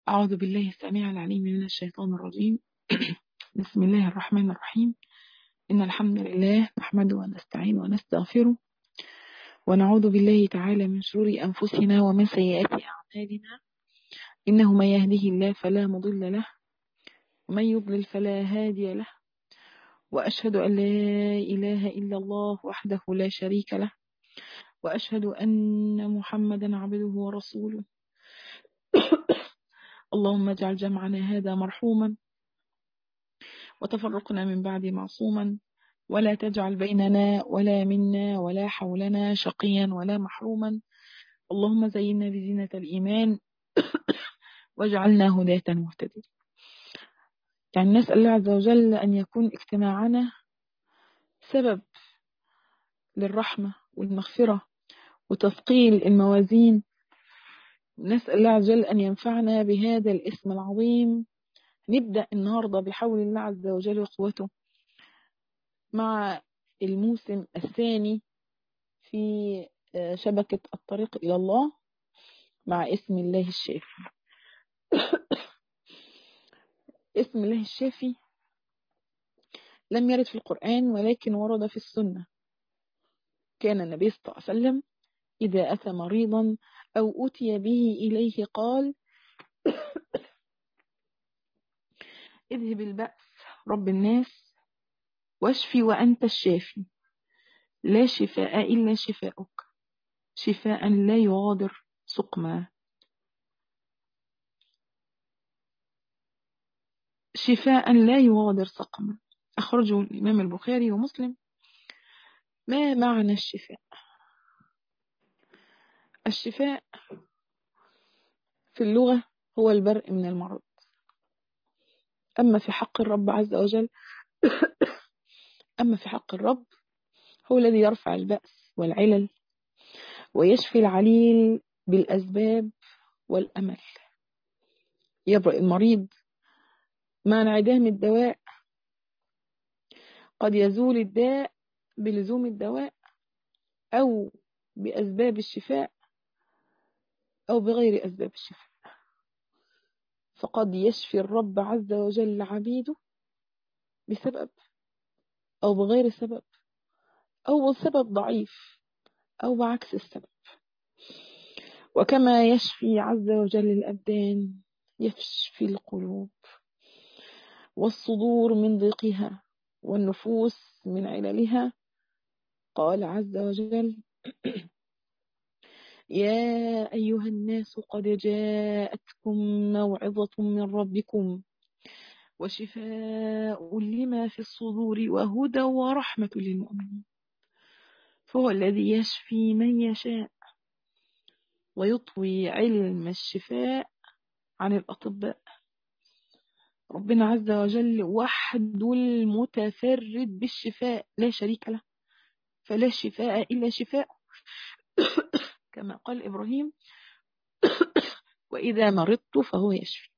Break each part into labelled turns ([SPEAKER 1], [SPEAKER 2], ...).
[SPEAKER 1] أعوذ بالله السميع العليم من الشيطان الرجيم بسم الله الرحمن الرحيم إن الحمد لله نحمده ونستعين ونستغفره ونعوذ بالله تعالى من شرور أنفسنا ومن سيئات أعمالنا إنه من يهده الله فلا مضل له ومن يضلل فلا هادي له وأشهد أن لا إله إلا الله وحده لا شريك له وأشهد أن محمدا عبده ورسوله اللهم اجعل جمعنا هذا مرحوما وتفرقنا من بعد معصوما ولا تجعل بيننا ولا منا ولا حولنا شقيا ولا محروما اللهم زينا بزينة الإيمان واجعلنا هداة مهتدين يعني نسأل الله عز وجل أن يكون اجتماعنا سبب للرحمة والمغفرة وتثقيل الموازين نسأل الله عز وجل أن ينفعنا بهذا الاسم العظيم نبدأ النهاردة بحول الله عز وجل وقوته مع الموسم الثاني في شبكة الطريق إلى الله مع اسم الله الشافي اسم الله الشافي لم يرد في القرآن ولكن ورد في السنة كان النبي صلى الله عليه وسلم إذا أتى مريضا أو أتي به إليه قال اذهب البأس رب الناس واشفي وأنت الشافي لا شفاء إلا شفاؤك شفاء لا يغادر سقما شفاء لا يغادر سقما أخرجه الإمام البخاري ومسلم ما معنى الشفاء الشفاء في اللغة هو البرء من المرض أما في حق الرب عز وجل أما في حق الرب هو الذي يرفع البأس والعلل ويشفي العليل بالأسباب والأمل يبرئ المريض مع انعدام الدواء قد يزول الداء بلزوم الدواء أو بأسباب الشفاء أو بغير أسباب الشفاء فقد يشفي الرب عز وجل عبيده بسبب أو بغير سبب أو بسبب ضعيف أو بعكس السبب وكما يشفي عز وجل الأبدان يشفي القلوب والصدور من ضيقها والنفوس من عللها قال عز وجل يا أيها الناس قد جاءتكم موعظة من ربكم وشفاء لما في الصدور وهدى ورحمة للمؤمنين فهو الذي يشفي من يشاء ويطوي علم الشفاء عن الأطباء ربنا عز وجل وحده المتفرد بالشفاء لا شريك له فلا شفاء إلا شفاء كما قال إبراهيم وإذا مرضت فهو يشفي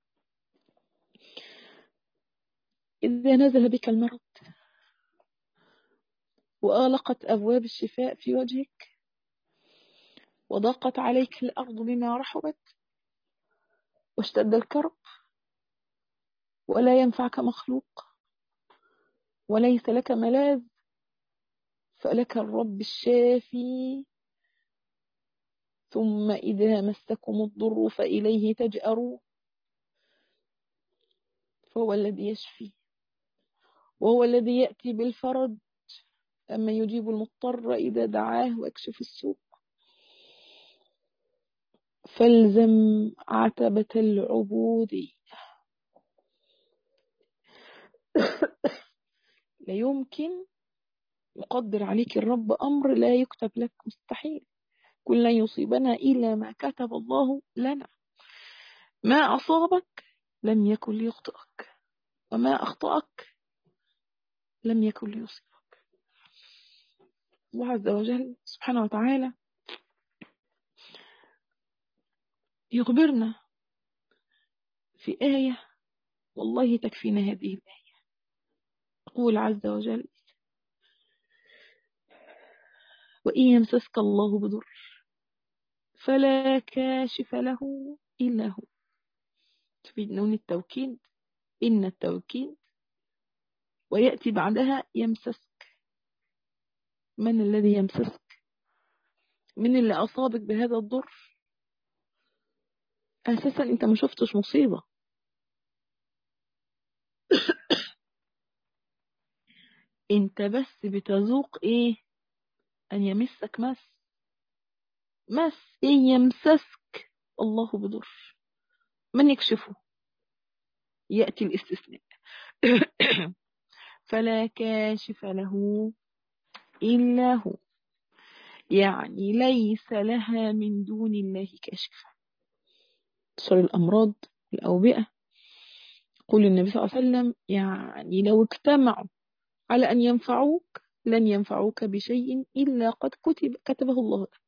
[SPEAKER 1] إذا نزل بك المرض وأغلقت أبواب الشفاء في وجهك وضاقت عليك الأرض بما رحبت واشتد الكرب ولا ينفعك مخلوق وليس لك ملاذ فلك الرب الشافي ثم إذا مسكم الضر فإليه تجأروا فهو الذي يشفي وهو الذي يأتي بالفرج أما يجيب المضطر إذا دعاه ويكشف السوء فالزم عتبة العبودية لا يمكن يقدر عليك الرب أمر لا يكتب لك مستحيل كل لن يصيبنا إلا ما كتب الله لنا ما أصابك لم يكن ليخطئك وما أخطأك لم يكن ليصيبك الله عز وجل سبحانه وتعالى يخبرنا في آية والله تكفينا هذه الآية يقول عز وجل وإن يمسسك الله بضر فلا كاشف له إلا هو بنون التوكيد إن التوكيد ويأتي بعدها يمسسك من الذي يمسسك من اللي أصابك بهذا الضر أساسا أنت ما شفتش مصيبة أنت بس بتذوق إيه أن يمسك مس مس إيه يمسسك الله بضر من يكشفه يأتي الاستثناء فلا كاشف له إلا هو يعني ليس لها من دون الله كاشفة صار الأمراض الأوبئة يقول النبي صلى الله عليه وسلم يعني لو اجتمعوا على أن ينفعوك لن ينفعوك بشيء إلا قد كتب كتبه الله لك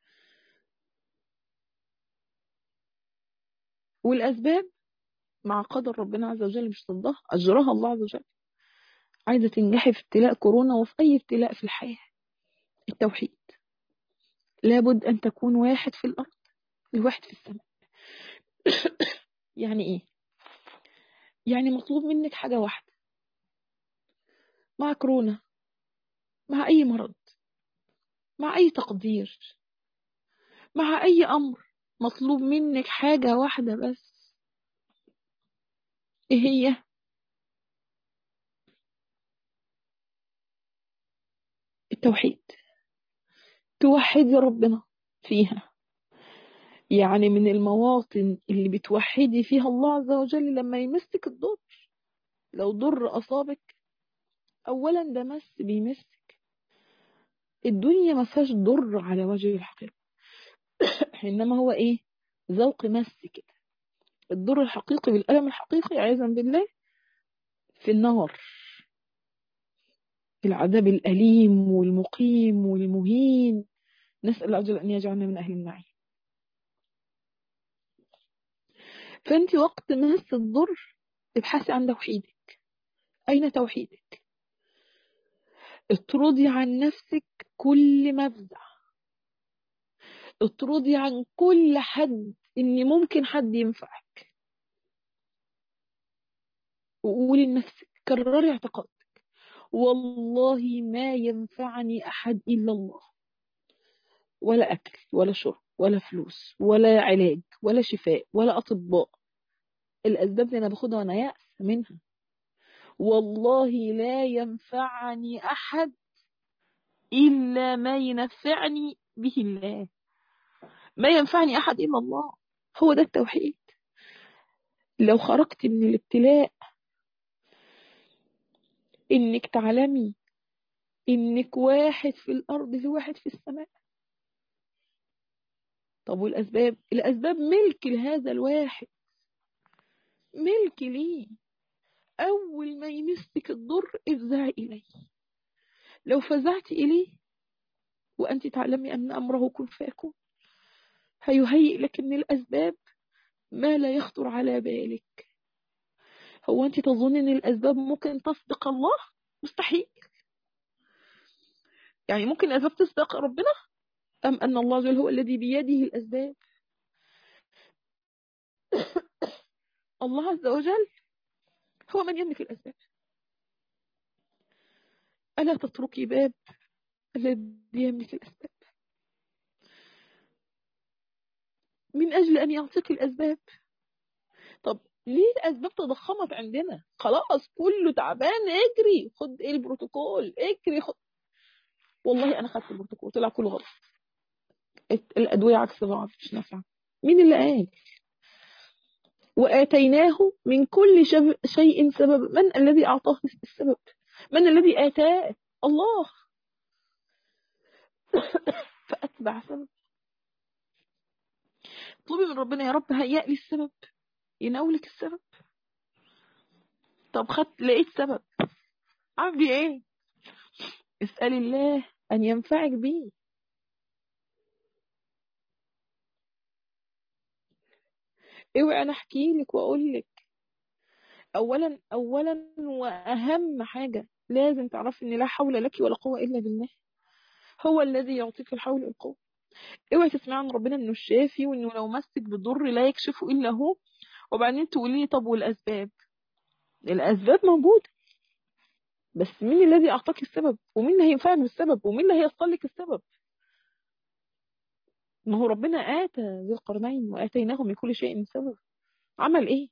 [SPEAKER 1] والأسباب مع قدر ربنا عز وجل مش ضدها أجرها الله عز وجل عايزة تنجحي في ابتلاء كورونا وفي أي ابتلاء في الحياة التوحيد لابد أن تكون واحد في الأرض الواحد في السماء يعني إيه؟ يعني مطلوب منك حاجة واحدة مع كورونا مع أي مرض مع أي تقدير مع أي أمر مطلوب منك حاجة واحدة بس إيه هي؟ التوحيد توحدي ربنا فيها يعني من المواطن اللي بتوحدي فيها الله عز وجل لما يمسك الضر لو ضر أصابك أولا ده مس بيمسك الدنيا ما فيهاش ضر على وجه الحقيقة إنما هو إيه ذوق مس كده الضر الحقيقي بالألم الحقيقي عياذا بالله في النار العذاب الأليم والمقيم والمهين نسأل الله عز وجل أن يجعلنا من أهل النعيم فأنت وقت مس الضر ابحثي عن توحيدك أين توحيدك اطردي عن نفسك كل مفزع اطردي عن كل حد ان ممكن حد ينفعك وقولي لنفسك كرري اعتقادك والله ما ينفعني احد الا الله ولا اكل ولا شرب ولا فلوس ولا علاج ولا شفاء ولا اطباء الاسباب اللي انا باخدها وانا يأس منها والله لا ينفعني احد الا ما ينفعني به الله ما ينفعني احد الا الله هو ده التوحيد لو خرجت من الابتلاء انك تعلمي انك واحد في الارض لواحد في السماء طب والاسباب الاسباب ملك لهذا الواحد ملك ليه اول ما يمسك الضر افزعي اليه لو فزعت اليه وانت تعلمي ان امره كن فيكون هيهيئ لك من الاسباب ما لا يخطر على بالك هو انت تظن ان الاسباب ممكن تصدق الله مستحيل يعني ممكن الاسباب تصدق ربنا ام ان الله جل هو الذي بيده الاسباب الله عز وجل هو من يملك الاسباب الا تتركي باب الذي يملك الاسباب من اجل ان يعطيك الاسباب طب ليه الاسباب تضخمت عندنا خلاص كله تعبان اجري خد ايه البروتوكول اجري خد والله انا خدت البروتوكول طلع كله غلط الادويه عكس بعض مش نافعه مين اللي قال واتيناه من كل شب... شيء سبب من الذي اعطاه السبب من الذي اتاه الله فاتبع سبب طلبي من ربنا يا رب هيئ لي السبب يناولك السبب طب خدت لقيت سبب اعمل بيه ايه اسألي الله ان ينفعك بيه اوعي انا احكي لك واقول لك اولا اولا واهم حاجه لازم تعرفي ان لا حول لك ولا قوه الا بالله هو الذي يعطيك الحول والقوه اوعي تسمعي عن ربنا انه الشافي وانه لو مسك بالضر لا يكشفه الا هو وبعدين تقولي لي طب والاسباب الاسباب موجوده بس مين الذي اعطاك السبب ومين اللي هينفعك بالسبب ومين اللي هيوصل لك السبب ما هو ربنا اتى ذي القرنين واتيناه من كل شيء سبب عمل ايه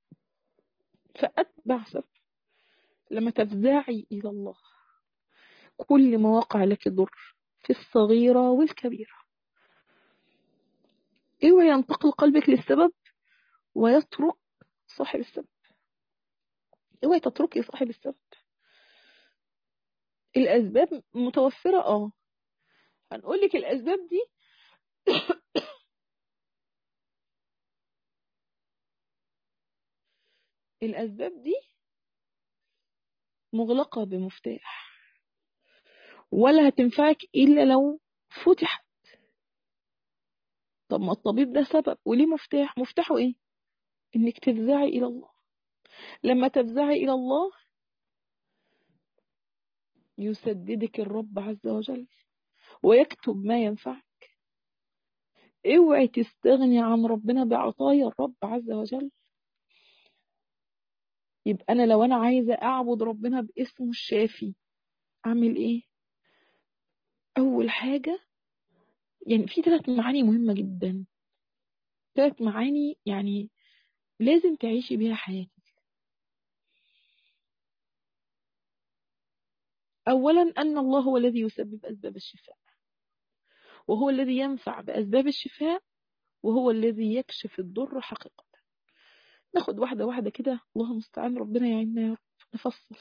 [SPEAKER 1] فاتبع سبب لما تفزعي الى الله كل ما وقع لك ضر في الصغيره والكبيره اوعي ينتقل قلبك للسبب ويترك صاحب السبب اوعي تتركي صاحب السبب الاسباب متوفره اه هنقول لك الاسباب دي الاسباب دي مغلقه بمفتاح ولا هتنفعك الا لو فتحت طب ما الطبيب ده سبب وليه مفتاح مفتاحه ايه انك تفزعي الى الله لما تفزعي الى الله يسددك الرب عز وجل ويكتب ما ينفعك اوعي تستغني عن ربنا بعطايا الرب عز وجل يبقى انا لو انا عايزه اعبد ربنا باسمه الشافي اعمل ايه اول حاجه يعني في ثلاث معاني مهمه جدا ثلاث معاني يعني لازم تعيشي بيها حياتك اولا ان الله هو الذي يسبب اسباب الشفاء وهو الذي ينفع باسباب الشفاء وهو الذي يكشف الضر حقيقه ناخد واحده واحده كده الله المستعان ربنا يعيننا يا رب نفصل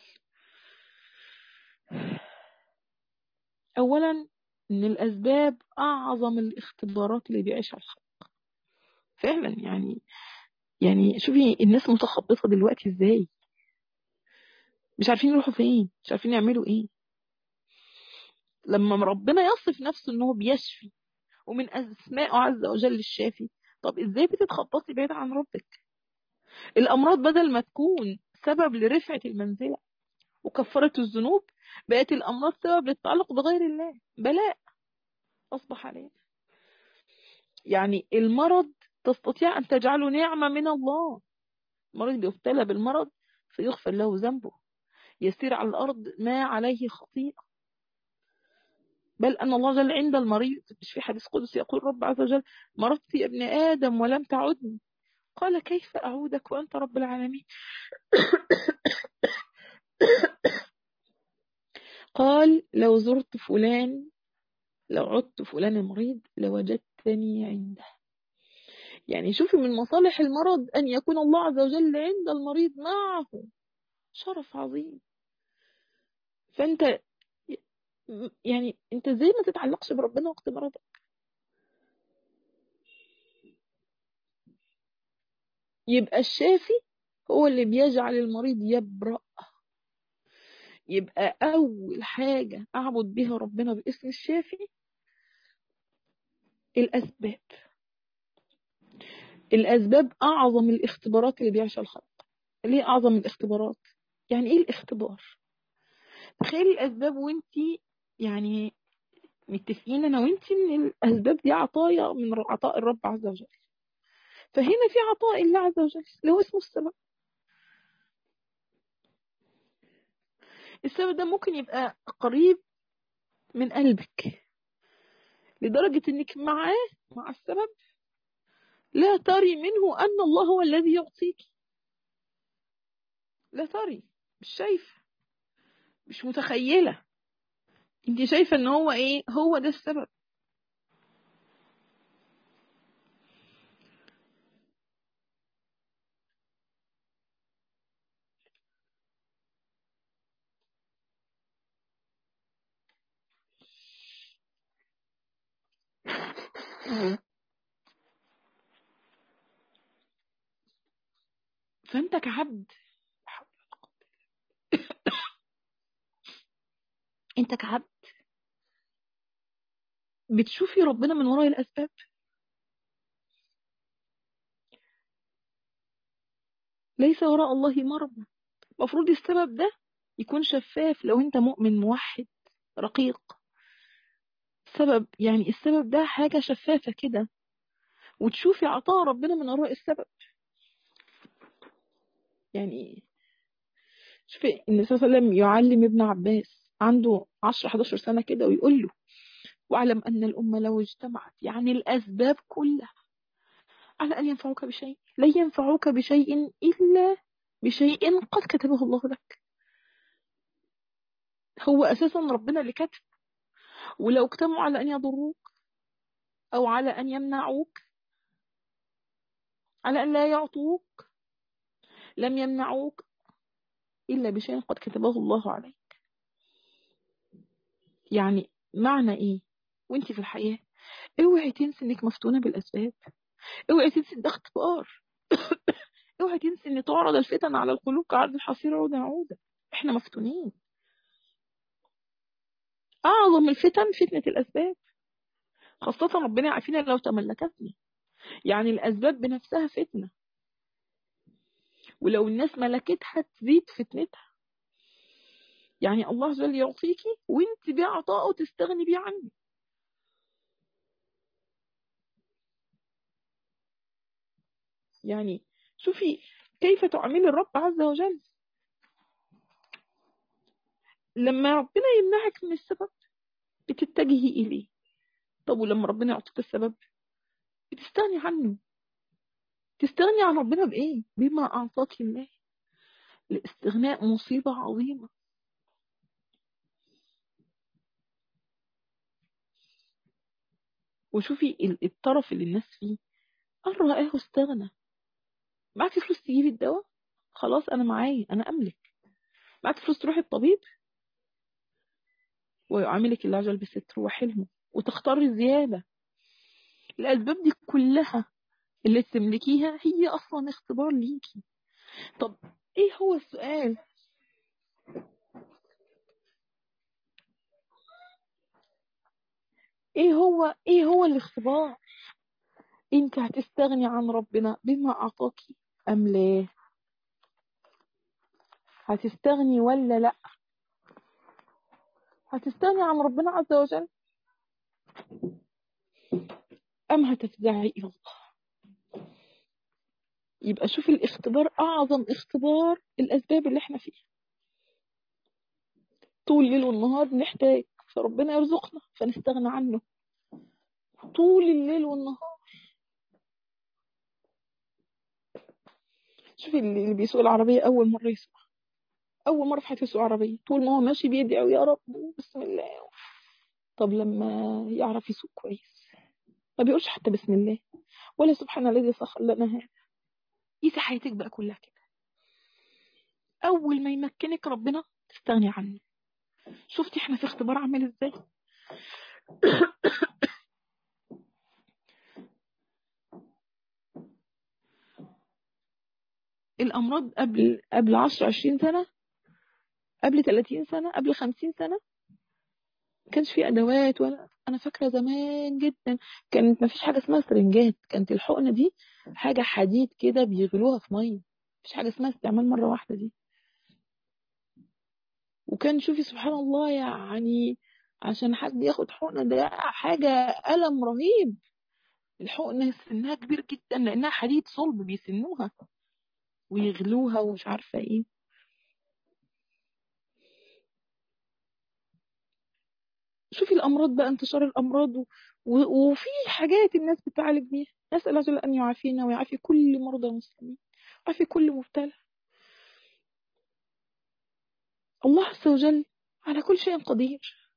[SPEAKER 1] اولا ان الاسباب اعظم الاختبارات اللي بيعيشها الخلق فعلا يعني يعني شوفي الناس متخبطه دلوقتي ازاي مش عارفين يروحوا فين مش عارفين يعملوا ايه لما ربنا يصف نفسه ان هو بيشفي ومن اسمائه عز وجل الشافي طب ازاي بتتخبطي بعيد عن ربك الامراض بدل ما تكون سبب لرفعه المنزله وكفاره الذنوب بقت الامراض سبب للتعلق بغير الله بلاء اصبح علينا يعني المرض تستطيع ان تجعله نعمه من الله المريض بيبتلى بالمرض فيغفر له ذنبه يسير على الارض ما عليه خطيئه بل أن الله جل عند المريض مش في حديث قدسي يقول رب عز وجل مرضت يا ابن آدم ولم تعدني قال كيف أعودك وأنت رب العالمين قال لو زرت فلان لو عدت فلان المريض لوجدتني عنده يعني شوفي من مصالح المرض أن يكون الله عز وجل عند المريض معه شرف عظيم فأنت يعني انت ازاي ما تتعلقش بربنا وقت مرضك يبقى الشافي هو اللي بيجعل المريض يبرأ يبقى أول حاجة أعبد بها ربنا باسم الشافي الأسباب الأسباب أعظم الاختبارات اللي بيعيشها الخلق ليه أعظم الاختبارات يعني إيه الاختبار تخيلي الأسباب وانتي يعني متفقين أنا وانتي إن الأسباب دي عطايا من عطاء الرب عز وجل فهنا في عطاء الله عز وجل اللي هو اسمه السبب السبب ده ممكن يبقى قريب من قلبك لدرجة انك معاه مع السبب لا تري منه ان الله هو الذي يعطيك لا تري مش شايفة مش متخيلة انت شايفة ان هو ايه هو ده السبب فانت كعبد انت كعبد بتشوفي ربنا من وراء الاسباب ليس وراء الله مرضى المفروض السبب ده يكون شفاف لو انت مؤمن موحد رقيق سبب يعني السبب ده حاجة شفافة كده وتشوفي عطاء ربنا من وراء السبب يعني شوفي النبي صلى الله عليه وسلم يعلم ابن عباس عنده 10 11 سنة كده ويقول له واعلم أن الأمة لو اجتمعت يعني الأسباب كلها على أن ينفعوك بشيء لا ينفعوك بشيء إلا بشيء قد كتبه الله لك هو أساسا ربنا اللي كتب ولو اجتمعوا على أن يضروك أو على أن يمنعوك على أن لا يعطوك لم يمنعوك إلا بشيء قد كتبه الله عليك يعني معنى إيه وانت في الحياة اوعي تنسي انك مفتونة بالأسباب اوعي تنسي ده اختبار اوعي تنسي ان تعرض الفتن على القلوب كعرض الحصير عودا عودا احنا مفتونين اعظم الفتن فتنة الاسباب خاصة ربنا يعافينا لو تملكتنا يعني الاسباب بنفسها فتنة ولو الناس ملكتها تزيد فتنتها يعني الله عز وجل يعطيكي وانت بعطائه تستغني بيه عنه يعني شوفي كيف تعامل الرب عز وجل لما ربنا يمنعك من السبب بتتجهي إليه طب ولما ربنا يعطيك السبب بتستغني عنه تستغني عن ربنا بإيه بما أعطاك الله الاستغناء مصيبة عظيمة وشوفي الطرف اللي الناس فيه أن رآه استغنى معاكي فلوس تجيبي الدواء خلاص أنا معايا أنا أملك معاكي فلوس تروحي الطبيب ويعاملك الله عجل بستر وحلمه وتختاري زيادة الأسباب دي كلها اللي تملكيها هي أصلا اختبار ليكي طب إيه هو السؤال إيه هو إيه هو الاختبار انت هتستغني عن ربنا بما اعطاكي ام لا هتستغني ولا لا هتستغني عن ربنا عز وجل ام هتفزعي الى الله يبقى شوف الاختبار اعظم اختبار الاسباب اللي احنا فيها طول الليل والنهار بنحتاج فربنا يرزقنا فنستغنى عنه طول الليل والنهار شوفي اللي بيسوق العربية أول مرة يسوق أول مرة في حياته يسوق عربية طول ما هو ماشي بيدعي يا رب بسم الله طب لما يعرف يسوق كويس ما بيقولش حتى بسم الله ولا سبحان الذي سخر لنا هذا قيسي حياتك بقى كلها كده أول ما يمكنك ربنا تستغني عنه شفتي احنا في اختبار عامل ازاي الأمراض قبل قبل 10 20 سنة قبل 30 سنة قبل 50 سنة ما كانش في أدوات ولا أنا فاكرة زمان جدا كانت ما فيش حاجة اسمها سرنجات كانت الحقنة دي حاجة حديد كده بيغلوها في مية مفيش حاجة اسمها استعمال مرة واحدة دي وكان شوفي سبحان الله يعني عشان حد ياخد حقنة ده حاجة ألم رهيب الحقنة سنها كبير جدا لأنها حديد صلب بيسنوها ويغلوها ومش عارفة ايه شوفي الأمراض بقى انتشار الأمراض و... و... وفي حاجات الناس بتعالج بيها نسأل الله أن يعافينا ويعافي كل مرضى المسلمين ويعافي كل مبتلى الله عز وجل على كل شيء قدير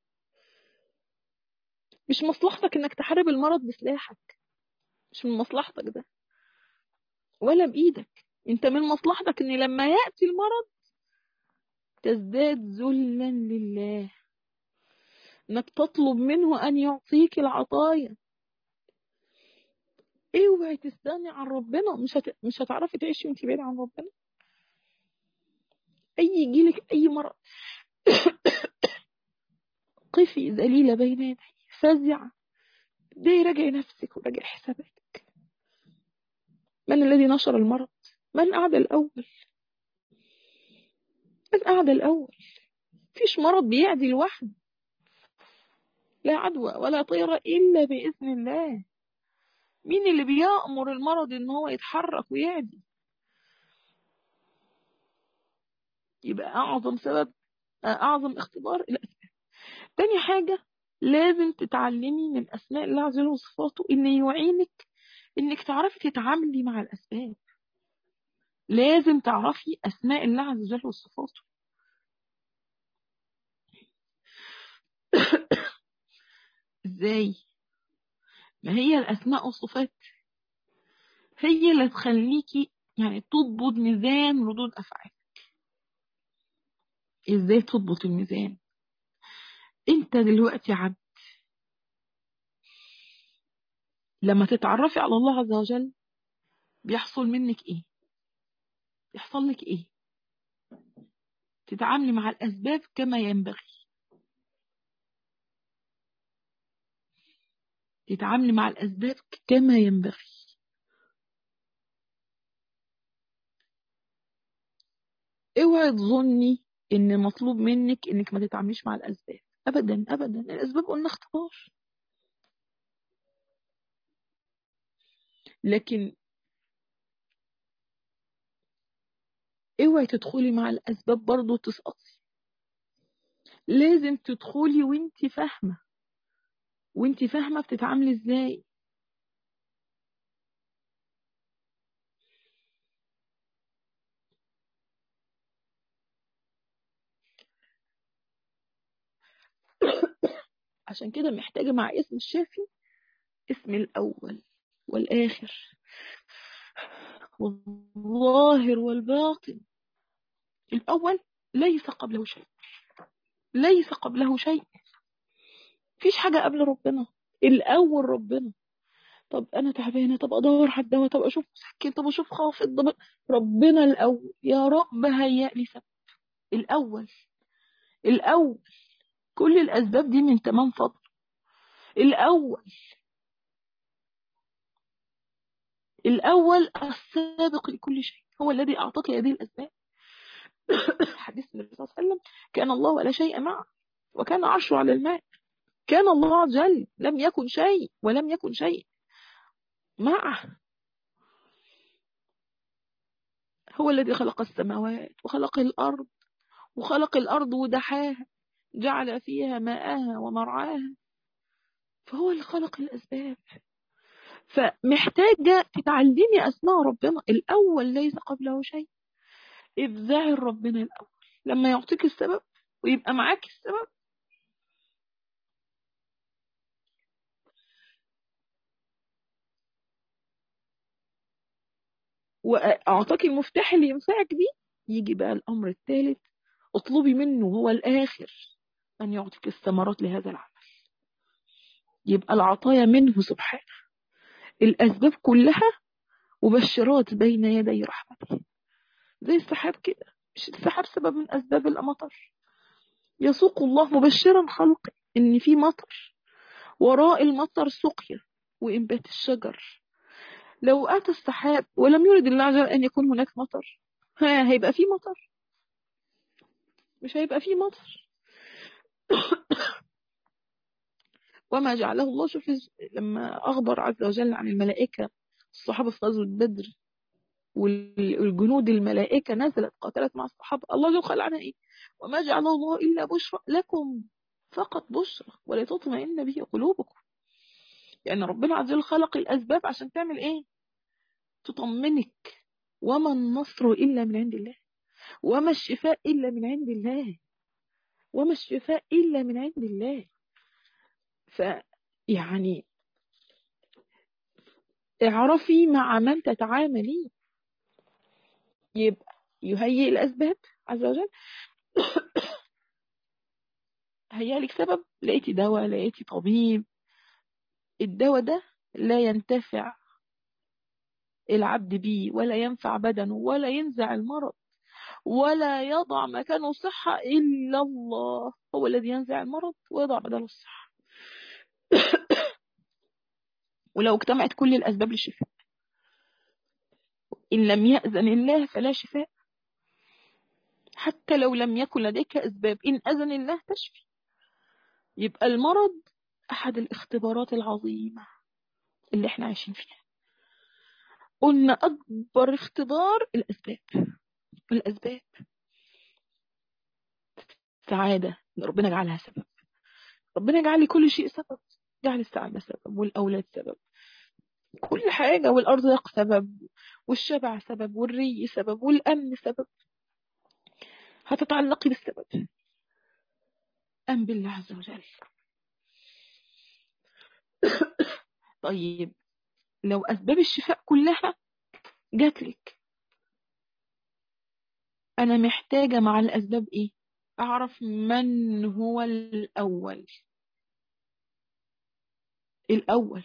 [SPEAKER 1] مش مصلحتك انك تحارب المرض بسلاحك مش من مصلحتك ده ولا بإيدك انت من مصلحتك ان لما يأتي المرض تزداد ذلا لله انك تطلب منه ان يعطيك العطايا اوعي تستغني عن ربنا مش هت... مش هتعرفي تعيشي وانت بعيد عن ربنا اي يجيلك اي مرض قفي ذليله بين يديه فزعه ده راجعي نفسك وراجعي حساباتك من الذي نشر المرض من قعد الأول من قعد الأول فيش مرض بيعدي لوحده لا عدوى ولا طيرة إلا بإذن الله مين اللي بيأمر المرض إن هو يتحرك ويعدي يبقى أعظم سبب أعظم اختبار الأسباب تاني حاجة لازم تتعلمي من أسماء الله عز وجل وصفاته إن يعينك إنك تعرفي تتعاملي مع الأسباب لازم تعرفي أسماء الله عز وجل وصفاته ازاي ما هي الأسماء والصفات هي اللي تخليكي يعني تضبط ميزان ردود أفعالك ازاي تضبط الميزان انت دلوقتي عبد لما تتعرفي على الله عز وجل بيحصل منك ايه يحصل لك ايه تتعاملي مع الاسباب كما ينبغي تتعاملي مع الاسباب كما ينبغي اوعي تظني ان مطلوب منك انك ما تتعامليش مع الاسباب ابدا ابدا الاسباب قلنا اختبار لكن اوعي تدخلي مع الاسباب برضو تسقطي لازم تدخلي وانت فاهمه وانت فاهمه بتتعاملي ازاي عشان كده محتاجه مع اسم الشافي اسم الاول والاخر والظاهر والباطن الأول ليس قبله شيء ليس قبله شيء مفيش حاجة قبل ربنا الأول ربنا طب أنا تعبانة طب أدور على الدواء طب أشوف مسكن طب أشوف خافض طب ربنا الأول يا رب هيأ لي سبب الأول الأول كل الأسباب دي من تمام فضل الأول الأول السابق لكل شيء هو الذي أعطاك هذه الأسباب حديث النبي صلى الله عليه وسلم كان الله ولا شيء معه وكان عرشه على الماء كان الله عز وجل لم يكن شيء ولم يكن شيء معه هو الذي خلق السماوات وخلق الأرض وخلق الأرض ودحاها جعل فيها ماءها ومرعاها فهو اللي خلق الأسباب فمحتاجة تتعلمي أسماء ربنا الأول ليس قبله شيء افزعي ربنا الأول لما يعطيك السبب ويبقى معاك السبب وأعطاك المفتاح اللي ينفعك بيه يجي بقى الأمر الثالث اطلبي منه هو الآخر أن يعطيك الثمرات لهذا العمل يبقى العطايا منه سبحانه الأسباب كلها مبشرات بين يدي رحمته زي السحاب كده مش السحاب سبب من أسباب المطر يسوق الله مبشرا خلقه إن في مطر وراء المطر سقيا وإنبات الشجر لو أتى السحاب ولم يرد الله عز وجل أن يكون هناك مطر ها هيبقى في مطر مش هيبقى في مطر وما جعله الله شوف لما أخبر عز وجل عن الملائكة الصحابة في غزوة بدر والجنود الملائكة نزلت قاتلت مع الصحابة الله جل قال عنها إيه وما جعله الله إلا بشرى لكم فقط بشرى ولتطمئن به قلوبكم يعني ربنا عز وجل خلق الأسباب عشان تعمل إيه تطمنك وما النصر إلا من عند الله وما الشفاء إلا من عند الله وما الشفاء إلا من عند الله فيعني اعرفي مع من تتعاملي يبقى يهيئ الأسباب عز وجل هيا لك سبب لقيتي دواء لقيتي طبيب الدواء ده لا ينتفع العبد بيه ولا ينفع بدنه ولا ينزع المرض ولا يضع مكانه صحة إلا الله هو الذي ينزع المرض ويضع بدله الصحة ولو اجتمعت كل الأسباب للشفاء إن لم يأذن الله فلا شفاء حتى لو لم يكن لديك أسباب إن أذن الله تشفي يبقى المرض أحد الاختبارات العظيمة اللي احنا عايشين فيها قلنا أكبر اختبار الأسباب الأسباب سعادة ربنا جعلها سبب ربنا جعل لي كل شيء سبب جعل السعادة سبب والأولاد سبب كل حاجة والأرزاق سبب والشبع سبب والري سبب والأمن سبب هتتعلقي بالسبب أم بالله عز وجل طيب لو أسباب الشفاء كلها جاتلك أنا محتاجة مع الأسباب إيه أعرف من هو الأول الأول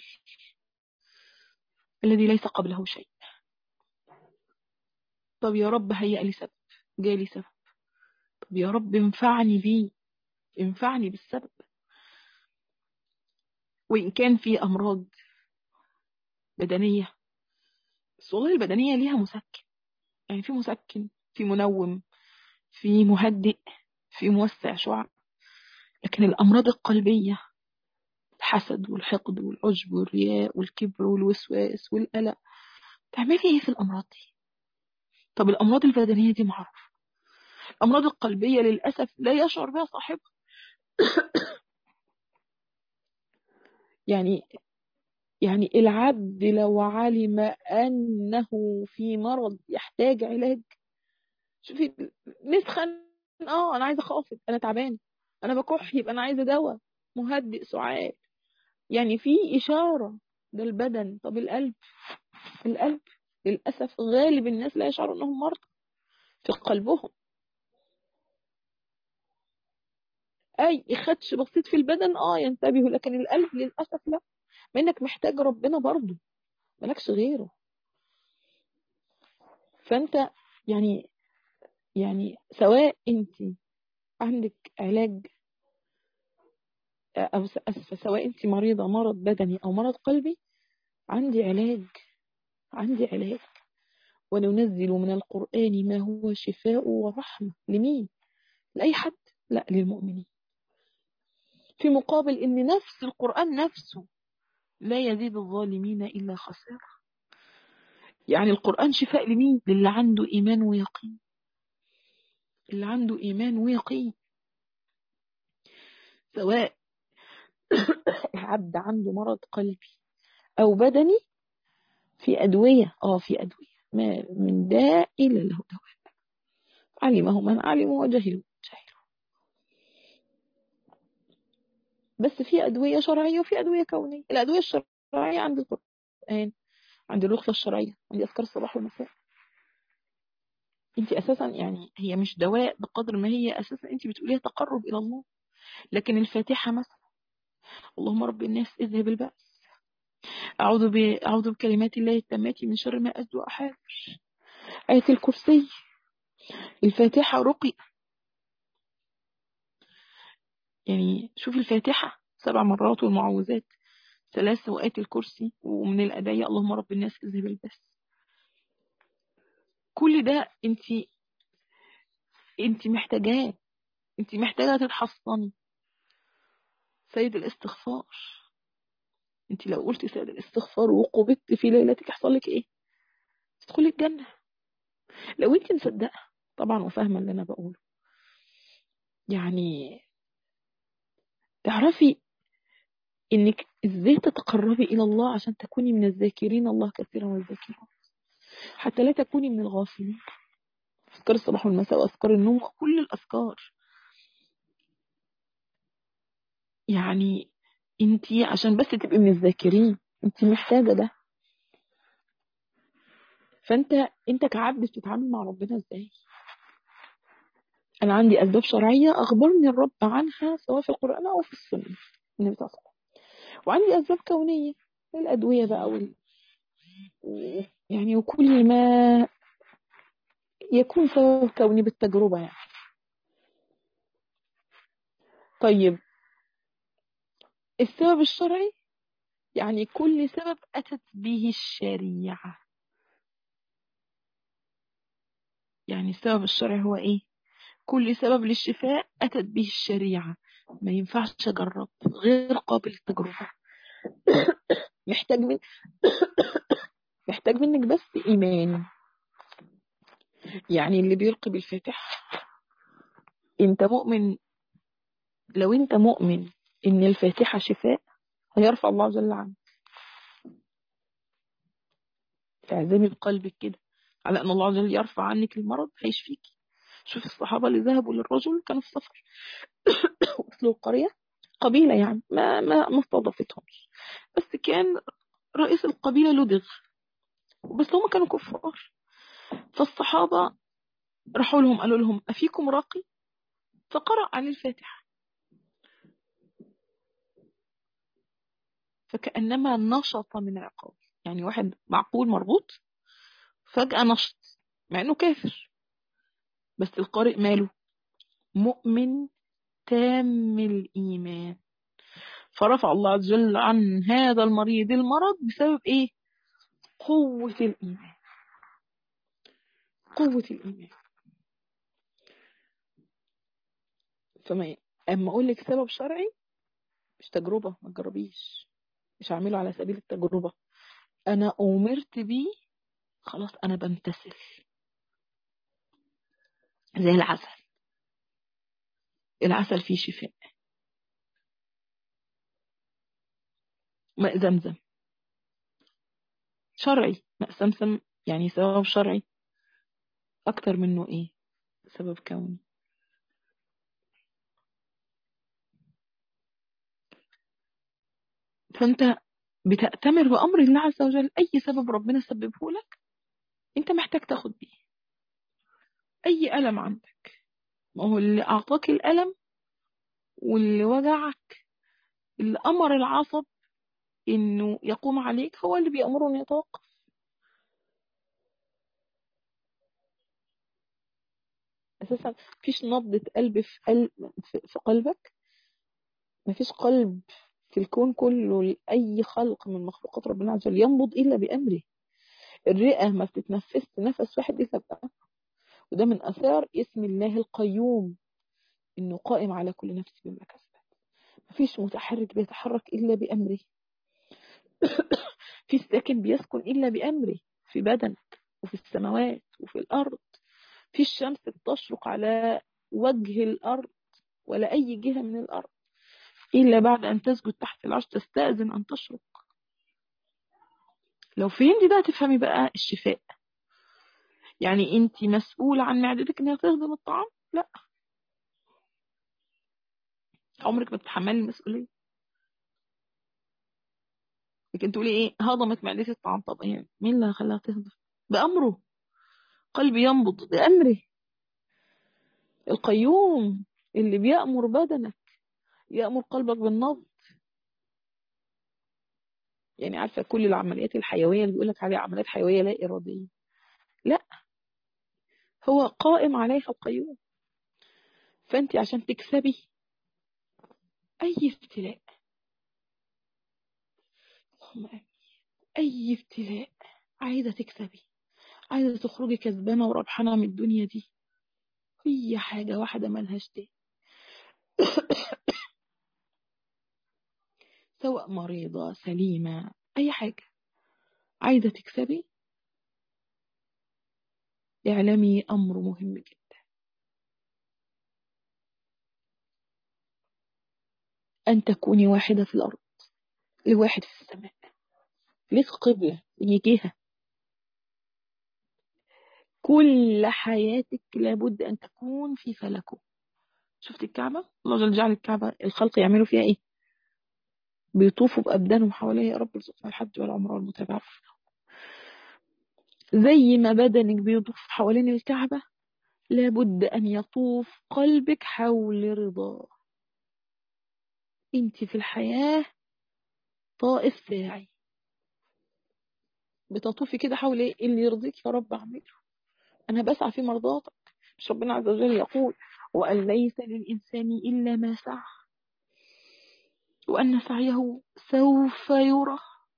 [SPEAKER 1] الذي ليس قبله شيء طب يا رب هيأ لي سبب جالي سبب طب يا رب انفعني بيه انفعني بالسبب وإن كان في أمراض بدنية بس والله البدنية ليها مسكن يعني في مسكن في منوم في مهدئ في موسع شعاع لكن الأمراض القلبية الحسد والحقد والعجب والرياء والكبر والوسواس والقلق تعملي ايه في الأمراض دي طب الأمراض البدنية دي معروفة الأمراض القلبية للأسف لا يشعر بها صاحبها يعني يعني العبد لو علم أنه في مرض يحتاج علاج شوفي نسخن اه أنا عايزة أخافض أنا تعبان أنا بكح يبقى أنا عايزة دواء مهدئ سعال يعني في إشارة ده البدن طب القلب القلب للأسف غالب الناس لا يشعروا أنهم مرضى في قلبهم أي خدش بسيط في البدن اه ينتبهوا لكن القلب للأسف لا ما انك محتاج ربنا برضه مالكش غيره فانت يعني يعني سواء انت عندك علاج او اسفه سواء انت مريضه مرض بدني او مرض قلبي عندي علاج عندي علاج وننزل من القرآن ما هو شفاء ورحمة لمين؟ لأي حد؟ لا للمؤمنين في مقابل ان نفس القرآن نفسه لا يزيد الظالمين إلا خسارة يعني القرآن شفاء لمين للي عنده إيمان ويقين اللي عنده إيمان ويقين سواء العبد عنده مرض قلبي أو بدني في أدوية آه في أدوية ما من داء إلا له دواء علمه من علمه وجهله جهله بس في أدوية شرعية وفي أدوية كونية الأدوية الشرعية عند القرآن عند الرخصة الشرعية عند أذكار الصباح والمساء انت أساسا يعني هي مش دواء بقدر ما هي أساسا انت بتقوليها تقرب إلى الله لكن الفاتحة مثلا اللهم رب الناس اذهب البأس أعوذ, ب... أعوذ بكلمات الله التامات من شر ما أجد وأحاذر آية الكرسي الفاتحة رقي يعني شوفي الفاتحة سبع مرات والمعوذات ثلاثة وآية الكرسي ومن الأدعية اللهم رب الناس اذهب البأس كل ده انت انت محتاجاه انت محتاجة تتحصني سيد الاستغفار انت لو قلتي سيد الاستغفار وقبضت في ليلتك يحصل لك ايه تدخلي الجنة لو انت مصدقة طبعا وفاهمة اللي انا بقوله يعني تعرفي انك ازاي تتقربي الى الله عشان تكوني من الذاكرين الله كثيرا والذاكرات حتى لا تكوني من الغافلين اذكار الصباح والمساء واذكار النوم وكل الاذكار يعني انتي عشان بس تبقي من الذاكرين انتي محتاجة ده فانت انت كعبد بتتعامل مع ربنا ازاي انا عندي اسباب شرعية اخبرني الرب عنها سواء في القرآن او في السنة النبي صلى الله عليه وسلم وعندي اسباب كونية الادوية بقى وال... يعني وكل ما يكون سبب كوني بالتجربة يعني طيب السبب الشرعي يعني كل سبب أتت به الشريعة يعني السبب الشرعي هو إيه كل سبب للشفاء أتت به الشريعة ما ينفعش أجرب غير قابل للتجربة محتاج من محتاج منك بس إيمان يعني اللي بيلقي بالفاتحة انت مؤمن لو انت مؤمن ان الفاتحة شفاء هيرفع الله جل عنك تعزمي بقلبك كده على ان الله عز وجل يرفع عنك المرض هيشفيك شوف الصحابة اللي ذهبوا للرجل كانوا في سفر وصلوا القرية قبيلة يعني ما ما ما استضافتهمش بس كان رئيس القبيلة لدغ بس هم كانوا كفار فالصحابة راحوا لهم قالوا لهم أفيكم راقي فقرأ عليه الفاتحة فكأنما نشط من عقاب يعني واحد معقول مربوط فجأة نشط مع انه كافر بس القارئ ماله مؤمن تام الإيمان فرفع الله عز وجل عن هذا المريض المرض بسبب ايه قوة الإيمان قوة الإيمان فما اما اقول لك سبب شرعي مش تجربة ما تجربيش مش هعمله على سبيل التجربة انا امرت بيه خلاص انا بمتثل زي العسل العسل فيه شفاء ماء زمزم شرعي ماء سمسم يعني سبب شرعي اكتر منه ايه سبب كوني فانت بتأتمر بأمر الله عز وجل أي سبب ربنا سببه لك أنت محتاج تاخد بيه أي ألم عندك ما هو اللي أعطاك الألم واللي وجعك اللي أمر العصب إنه يقوم عليك هو اللي بيأمره إنه يتوقف أساسا مفيش نبضة قلب في, قلب في قلبك مفيش قلب في الكون كله لأي خلق من مخلوقات ربنا عز وجل ينبض إلا بأمره الرئة ما بتتنفس نفس واحد إلا بأمره وده من أثار اسم الله القيوم إنه قائم على كل نفس بما كسبت مفيش متحرك بيتحرك إلا بأمره في ساكن بيسكن إلا بأمره في بدنك وفي السماوات وفي الأرض في الشمس بتشرق على وجه الأرض ولا أي جهة من الأرض إلا بعد أن تسجد تحت العرش تستأذن أن تشرق لو فهمتي بقى تفهمي بقى الشفاء يعني انت مسؤولة عن معدتك انها تهضم الطعام لا عمرك ما تتحملي المسؤولية لكن تقولي ايه هضمت معدتي الطعام طب ايه مين اللي خلاها تهضم بأمره قلبي ينبض بأمره القيوم اللي بيأمر بدنك يأمر قلبك بالنبض يعني عارفة كل العمليات الحيوية اللي بيقولك عليها عمليات حيوية لا إرادية لا هو قائم عليها القيوم فأنت عشان تكسبي أي ابتلاء اللهم آمين أي ابتلاء عايزة تكسبي عايزة تخرجي كسبانة وربحانة من الدنيا دي هي حاجة واحدة ملهاش تاني سواء مريضة سليمة أي حاجة عايزة تكسبي اعلمي أمر مهم جدا أن تكوني واحدة في الأرض لواحد في السماء ليك قبلة ليك جهة كل حياتك لابد أن تكون في فلكه شفت الكعبة الله جل جعل الكعبة الخلق يعملوا فيها إيه بيطوفوا بأبدانهم حواليها يا رب ارزقنا الحج والعمرة والمتابعة زي ما بدنك بيطوف حوالين الكعبة لابد أن يطوف قلبك حول رضاه انت في الحياة طائف ساعي بتطوفي كده حول ايه اللي يرضيك يا رب اعمله انا بسعى في مرضاتك مش ربنا عز وجل يقول وأن ليس للإنسان إلا ما سعى وأن سعيه سوف يرى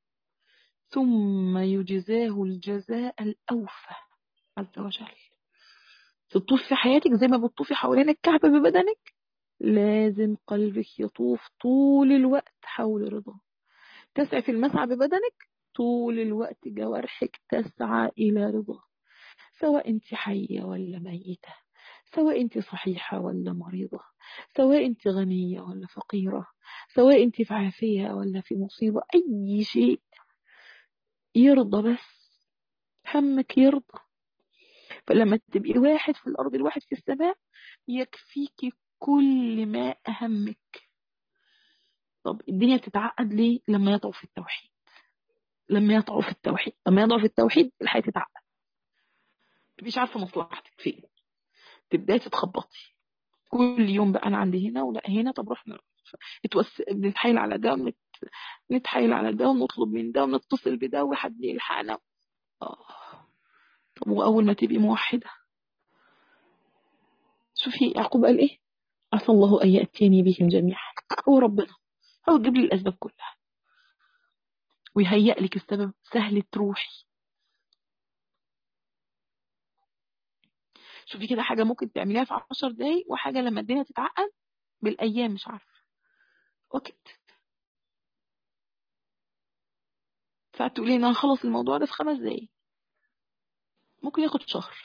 [SPEAKER 1] ثم يجزاه الجزاء الأوفى عز وجل تطوف في حياتك زي ما بتطوفي حوالين الكعبة ببدنك لازم قلبك يطوف طول الوقت حول رضاه تسعى في المسعى ببدنك طول الوقت جوارحك تسعى إلى رضاه سواء انت حية ولا ميتة سواء انت صحيحة ولا مريضة سواء انت غنية ولا فقيرة سواء انت في عافية ولا في مصيبة اي شيء يرضى بس همك يرضى فلما تبقي واحد في الأرض الواحد في السماء يكفيكي كل ما أهمك طب الدنيا بتتعقد ليه لما يطعوا في التوحيد لما يطعوا في التوحيد لما يضعوا في التوحيد الحياة تتعقد تبقيش عارفة مصلحتك فين تبداي تتخبطي كل يوم بقى أنا عندي هنا ولا هنا طب رحنا نتوس... نتحايل على ده ونت... نتحايل على ده ونطلب من ده ونتصل بده وحد يلحقنا آه. طب وأول ما تبقي موحدة شوفي يعقوب قال إيه عسى الله أن يأتيني بهم جميعا هو ربنا هو يجيب لي الأسباب كلها ويهيئ لك السبب سهل تروحي شوفي كده حاجة ممكن تعمليها في عشر دقايق وحاجة لما الدنيا تتعقد بالأيام مش عارفة وقت ساعات تقولي أنا هخلص الموضوع ده في خمس دقايق ممكن ياخد شهر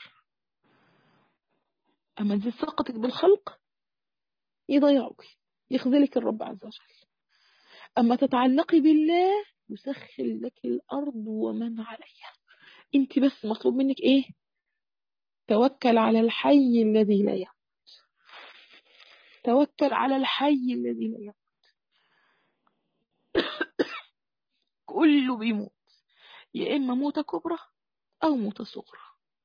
[SPEAKER 1] أما تزيد ثقتك بالخلق يضيعوك يخذلك الرب عز وجل أما تتعلقي بالله يسخر لك الأرض ومن عليها أنت بس مطلوب منك إيه توكل على الحي الذي لا يموت توكل على الحي الذي لا يموت كله بيموت يا إما موتة كبرى أو موتة صغرى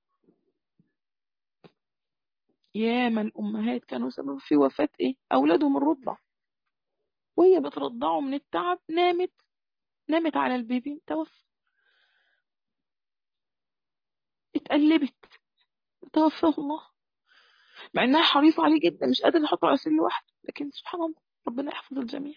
[SPEAKER 1] ياما الأمهات كانوا سبب في وفاة إيه أولادهم الرضع وهي بترضعه من التعب نامت نامت على البيبي توفى اتقلبت توفاه الله مع انها حريصة عليه جدا مش قادرة تحطه على سرير لوحده لكن سبحان الله ربنا يحفظ الجميع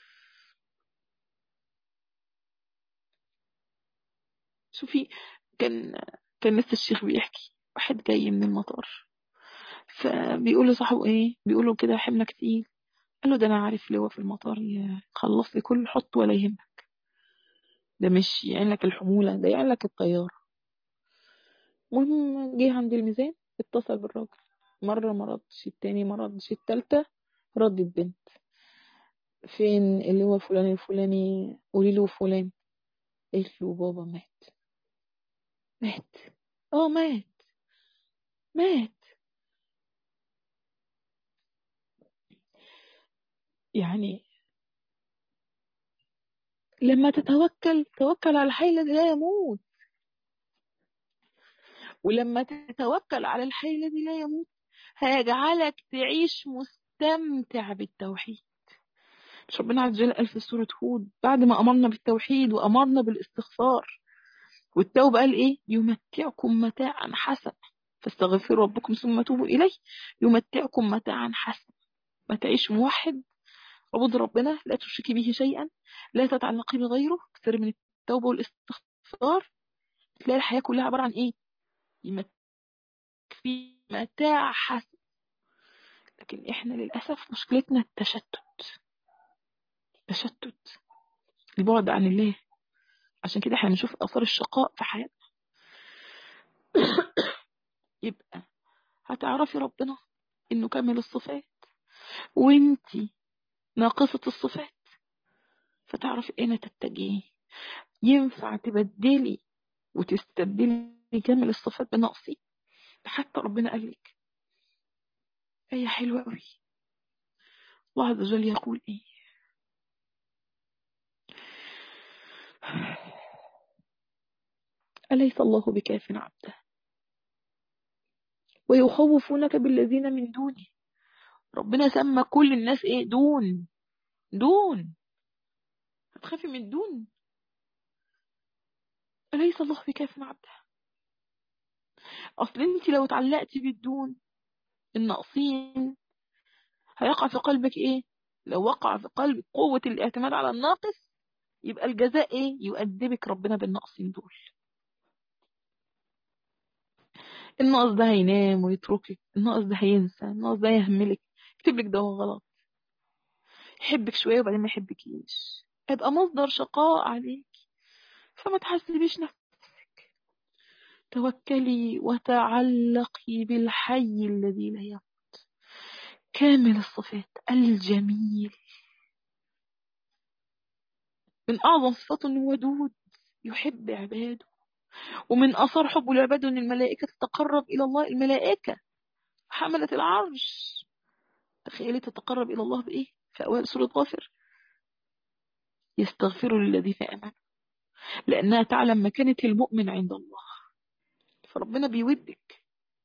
[SPEAKER 1] شوفي كان كان لسه الشيخ بيحكي واحد جاي من المطار فبيقول لصاحبه ايه بيقول له كده حملك تقيل قال له ده انا عارف اللي هو في المطار يخلص لي كل حط ولا يهمك ده مش يعين لك الحمولة ده يعين لك الطيارة المهم جه عند الميزان اتصل بالراجل مرة ما ردش التاني ما ردش التالتة رد البنت فين اللي هو فلان الفلاني قولي له فلان قالت له بابا مات مات اه مات مات يعني لما تتوكل توكل على الحي الذي لا يموت ولما تتوكل على الحي الذي لا يموت هيجعلك تعيش مستمتع بالتوحيد مش ربنا عز وجل قال في سورة هود بعد ما أمرنا بالتوحيد وأمرنا بالاستغفار والتوبة قال إيه يمتعكم متاعا حسنا فاستغفروا ربكم ثم توبوا إليه يمتعكم متاعا حسنا ما تعيش موحد عبد ربنا لا تشركي به شيئا لا تتعلقي بغيره كثير من التوبة والاستغفار تلاقي الحياة كلها عبارة عن إيه في متاع حسن لكن احنا للأسف مشكلتنا التشتت التشتت البعد عن الله عشان كده احنا بنشوف اثار الشقاء في حياتنا يبقى هتعرفي ربنا انه كامل الصفات وانتي ناقصة الصفات فتعرفي اين تتجهي ينفع تبدلي وتستبدلي كامل الصفات بنقصي حتى ربنا قال لك آية حلوة قوي الله عز وجل يقول إيه أليس الله بكاف عبده ويخوفونك بالذين من دونه ربنا سمى كل الناس ايه دون دون هتخافي من دون أليس الله بكاف عبده أصل أنت لو اتعلقتي بالدون الناقصين هيقع في قلبك إيه لو وقع في قلبك قوة الاعتماد على الناقص يبقى الجزاء إيه يؤدبك ربنا بالناقصين دول الناقص ده هينام ويتركك الناقص ده هينسى الناقص ده يهملك يكتب لك دواء غلط يحبك شوية وبعدين ما يحبكيش هيبقى مصدر شقاء عليك فما تحسبيش نفسك توكلي وتعلقي بالحي الذي لا يموت كامل الصفات الجميل من أعظم صفاته أنه ودود يحب عباده ومن أثار حبه لعباده أن الملائكة تتقرب إلى الله الملائكة حملة العرش تخيلي تتقرب إلى الله بإيه في أوائل سورة غافر يستغفر للذين آمنوا لأنها تعلم مكانة المؤمن عند الله فربنا بيودك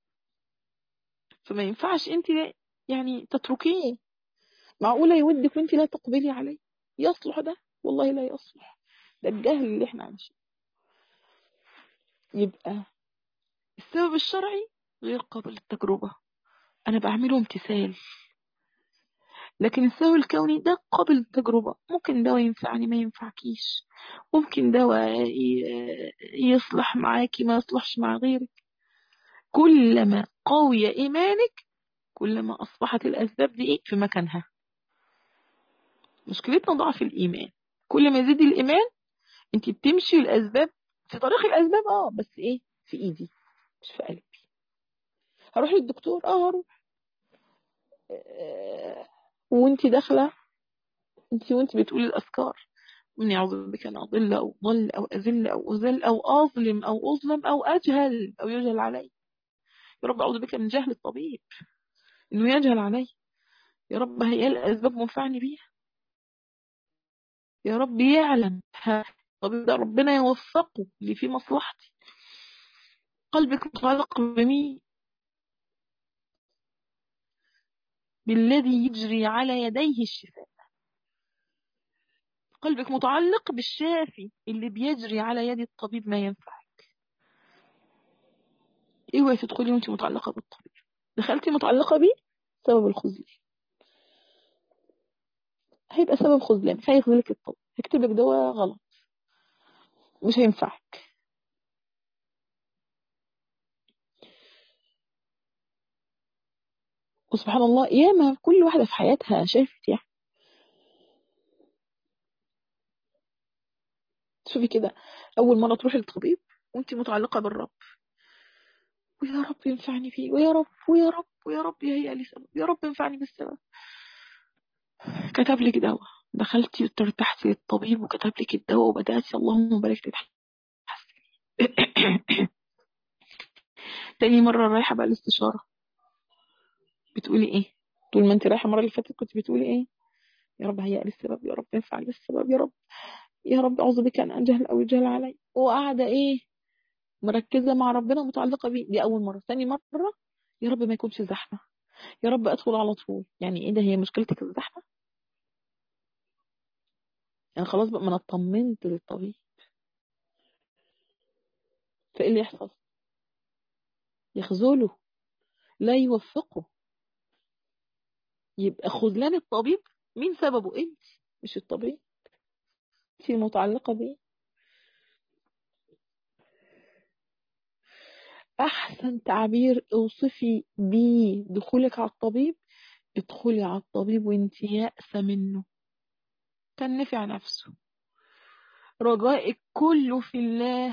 [SPEAKER 1] فما ينفعش انت يعني تتركيه معقولة يودك وانت لا تقبلي عليه يصلح ده والله لا يصلح ده الجهل اللي احنا عايشين يبقى السبب الشرعي غير قابل للتجربة أنا بعمله امتثال لكن السبب الكوني ده قابل للتجربة ممكن دواء ينفعني ما ينفعكيش ممكن دواء يصلح معاكي ما يصلحش مع غيرك كلما قوي إيمانك كلما أصبحت الأسباب دي إيه في مكانها مشكلتنا ضعف الإيمان كل ما يزيد الإيمان أنت بتمشي الأسباب في طريق الأسباب آه بس إيه في إيدي مش في قلبي هروح للدكتور آه هروح آه وانت داخلة انت وانت بتقولي الأذكار من يعوذ بك أن أضل أو ضل أو أذل أو أذل أو أظلم أو أظلم أو أجهل أو يجهل علي يا رب أعوذ بك من جهل الطبيب إنه يجهل علي يا رب هي الأسباب منفعني بيها يا رب يعلم الطبيب ده ربنا يوفقه اللي فيه مصلحتي قلبك متعلق بمين بالذي يجري على يديه الشفاء قلبك متعلق بالشافي اللي بيجري على يد الطبيب ما ينفعك اوعي تدخلي وانت متعلقة بالطبيب دخلتي متعلقة بيه سبب الخذلان هيبقى سبب خذلان هيخذلك الطبيب هيكتب لك دواء غلط مش هينفعك وسبحان الله ياما كل واحدة في حياتها شافت يعني شوفي كده أول مرة تروحي للطبيب وانت متعلقة بالرب ويا رب ينفعني فيه ويا رب ويا رب ويا رب يهيئ لي سبب يا رب ينفعني بالسبب كتب لك دواء دخلتي وارتحتي للطبيب وكتب لك الدواء وبدأتي اللهم بارك لك تاني مرة رايحة بقى الاستشارة بتقولي ايه طول ما انت رايحة المرة اللي فاتت كنت بتقولي ايه يا رب هيئ لي السبب يا رب ينفع لي السبب يا رب يا رب أعوذ بك أن أجهل أو يجهل علي وقاعدة إيه مركزة مع ربنا متعلقة بيه دي أول مرة ثاني مرة يا رب ما يكونش زحمة يا رب أدخل على طول يعني إيه ده هي مشكلتك الزحمة يعني خلاص بقى ما أنا اطمنت للطبيب فإيه اللي يحصل يخذله لا يوفقه يبقى خذلان الطبيب مين سببه انت مش الطبيب انت متعلقة بيه أحسن تعبير اوصفي بيه دخولك على الطبيب ادخلي على الطبيب وانت يأسة منه كان نفع نفسه رجائك كله في الله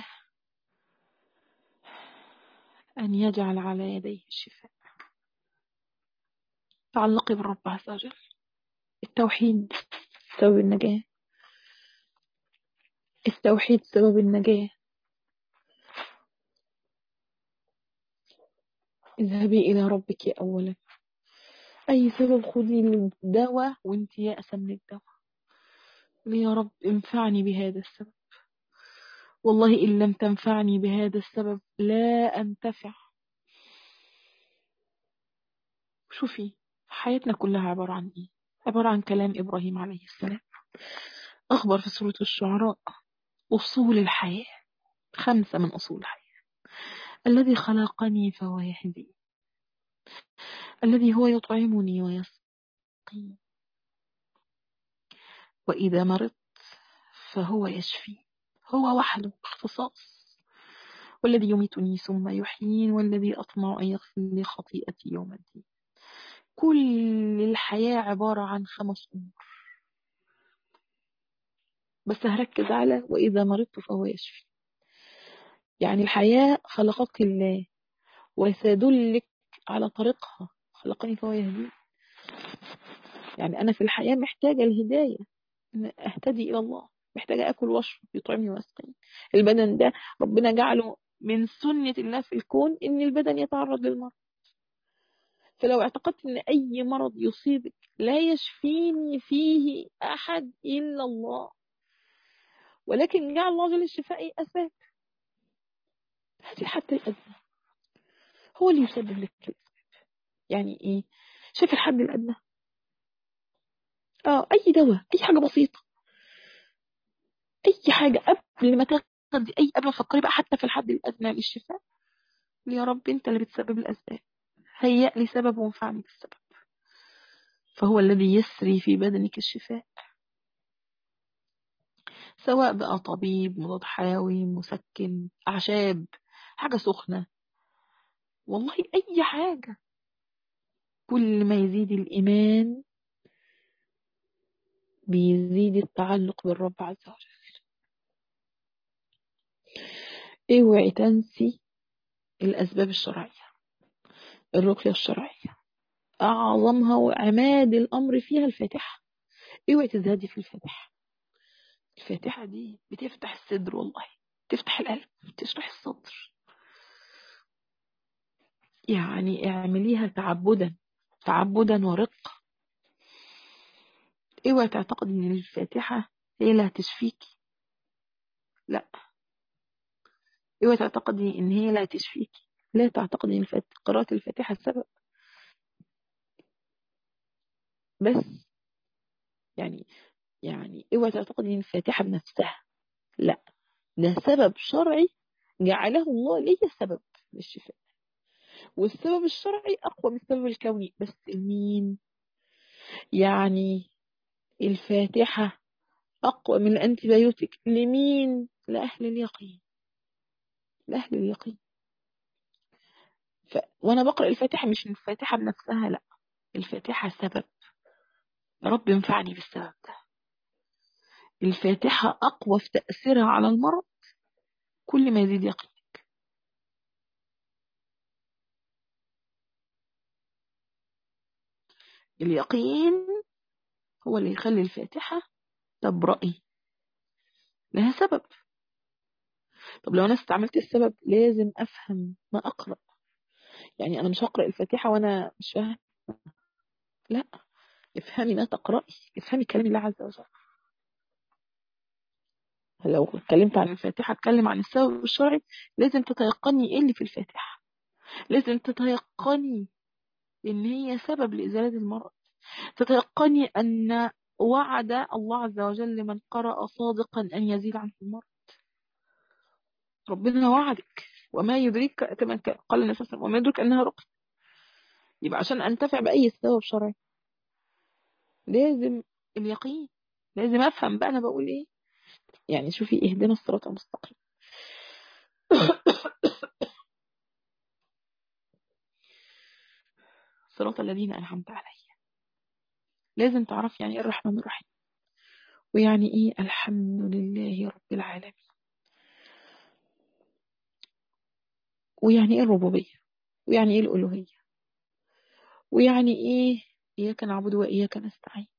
[SPEAKER 1] أن يجعل على يديه الشفاء تعلقي بالرب عز وجل التوحيد سبب النجاة التوحيد سبب النجاة اذهبي إلى ربك أولا أي سبب خذي الدواء وانت يأسة من الدواء يا رب انفعني بهذا السبب والله إن لم تنفعني بهذا السبب لا أنتفع شوفي حياتنا كلها عبارة عن إيه عبارة عن كلام إبراهيم عليه السلام أخبر في سورة الشعراء أصول الحياة خمسة من أصول الحياة الذي خلقني فهو يهدي الذي هو يطعمني ويسقي وإذا مرضت فهو يشفي هو وحده اختصاص والذي يميتني ثم يحيين والذي أطمع أن يغفر لي خطيئتي يوم الدين كل الحياة عبارة عن خمس أمور بس هركز على وإذا مرضت فهو يشفي يعني الحياة خلقك الله وسيدلك على طريقها خلقني فهو يهدي يعني أنا في الحياة محتاجة الهداية أن أهتدي إلى الله محتاجة أكل وأشرب يطعمني ويسقيني البدن ده ربنا جعله من سنة الله في الكون إن البدن يتعرض للمرض فلو اعتقدت ان اي مرض يصيبك لا يشفيني فيه احد الا الله ولكن جعل الله جل الشفاء اسباب هذه حتى الادنى هو اللي يسبب لك الاسباب يعني ايه شايف الحد الادنى اه اي دواء اي حاجه بسيطه اي حاجه قبل ما تاخدي اي قبل ما تفكري بقى حتى في الحد الادنى للشفاء يا رب انت اللي بتسبب الاسباب هيأ لي سبب وانفعني بالسبب فهو الذي يسري في بدنك الشفاء سواء بقى طبيب مضاد حيوي مسكن أعشاب حاجة سخنة والله أي حاجة كل ما يزيد الإيمان بيزيد التعلق بالرب عز وجل اوعي تنسي الأسباب الشرعية الرقية الشرعية أعظمها وعماد الأمر فيها الفاتحة اوعي تزهدي في الفاتحة الفاتحة دي بتفتح الصدر والله تفتح القلب تشرح الصدر يعني اعمليها تعبدا تعبدا ورقة اوعي تعتقد ان الفاتحة هي اللي هتشفيكي لا اوعي تعتقدي ان هي اللي هتشفيكي لا تعتقدي ان قراءة الفاتحة السبب بس يعني يعني اوعي تعتقدي ان الفاتحة بنفسها لا ده سبب شرعي جعله الله لي سبب للشفاء والسبب الشرعي أقوى من السبب الكوني بس مين يعني الفاتحة أقوى من الأنتيبيوتيك لمين لأهل اليقين لأهل اليقين ف... وأنا بقرأ الفاتحة مش الفاتحة بنفسها لا الفاتحة سبب يا رب ينفعني بالسبب ده الفاتحة أقوى في تأثيرها على المرض كل ما يزيد يقينك اليقين هو اللي يخلي الفاتحة تبرئي لها سبب طب لو أنا استعملت السبب لازم أفهم ما أقرأ يعني أنا مش هقرأ الفاتحة وأنا مش فاهم لا افهمي ما تقرأي افهمي كلام الله عز وجل لو اتكلمت عن الفاتحة اتكلم عن السبب الشرعي لازم تتيقني ايه اللي في الفاتحة لازم تتيقني ان هي سبب لإزالة المرض تتيقني ان وعد الله عز وجل لمن قرأ صادقا ان يزيل عنه المرض ربنا وعدك وما يدريك كما قال النبي صلى الله عليه وسلم وما يدرك انها رقية يبقى عشان انتفع بأي سبب شرعي لازم اليقين لازم افهم بقى انا بقول ايه يعني شوفي اهدنا الصراط المستقيم صراط الذين انعمت عليهم لازم تعرف يعني ايه الرحمن الرحيم ويعني ايه الحمد لله رب العالمين ويعني ايه الربوبية ويعني ايه الألوهية ويعني ايه إياك نعبد وإياك نستعين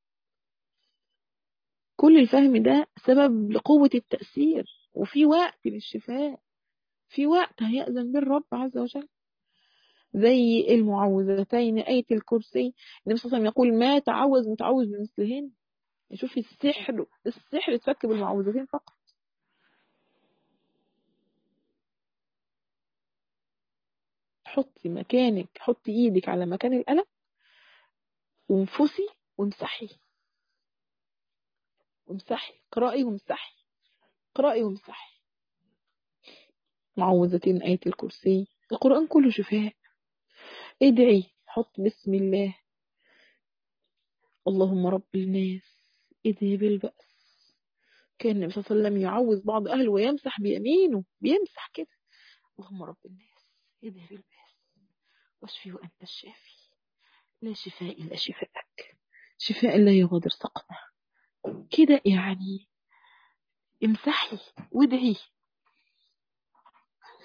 [SPEAKER 1] كل الفهم ده سبب لقوة التأثير وفي وقت للشفاء في وقت هيأذن به الرب عز وجل زي المعوذتين آية الكرسي النبي صلى الله عليه وسلم يقول ما تعوذ متعوذ بمثلهن شوفي السحر السحر اتفك بالمعوذتين فقط حطي مكانك حطي ايدك على مكان الألم وانفسي وامسحي وامسحي اقرأي وامسحي اقرأي وامسحي معوذتين آية الكرسي القرآن كله شفاء ادعي حط بسم الله اللهم رب الناس اذهب البأس كان النبي صلى الله عليه وسلم يعوذ بعض أهله ويمسح بيمينه بيمسح كده اللهم رب الناس اذهب البأس واشفي وأنت الشافي لا شفاء إلا شفاءك شفاء لا يغادر سقما كده يعني امسحي وادعي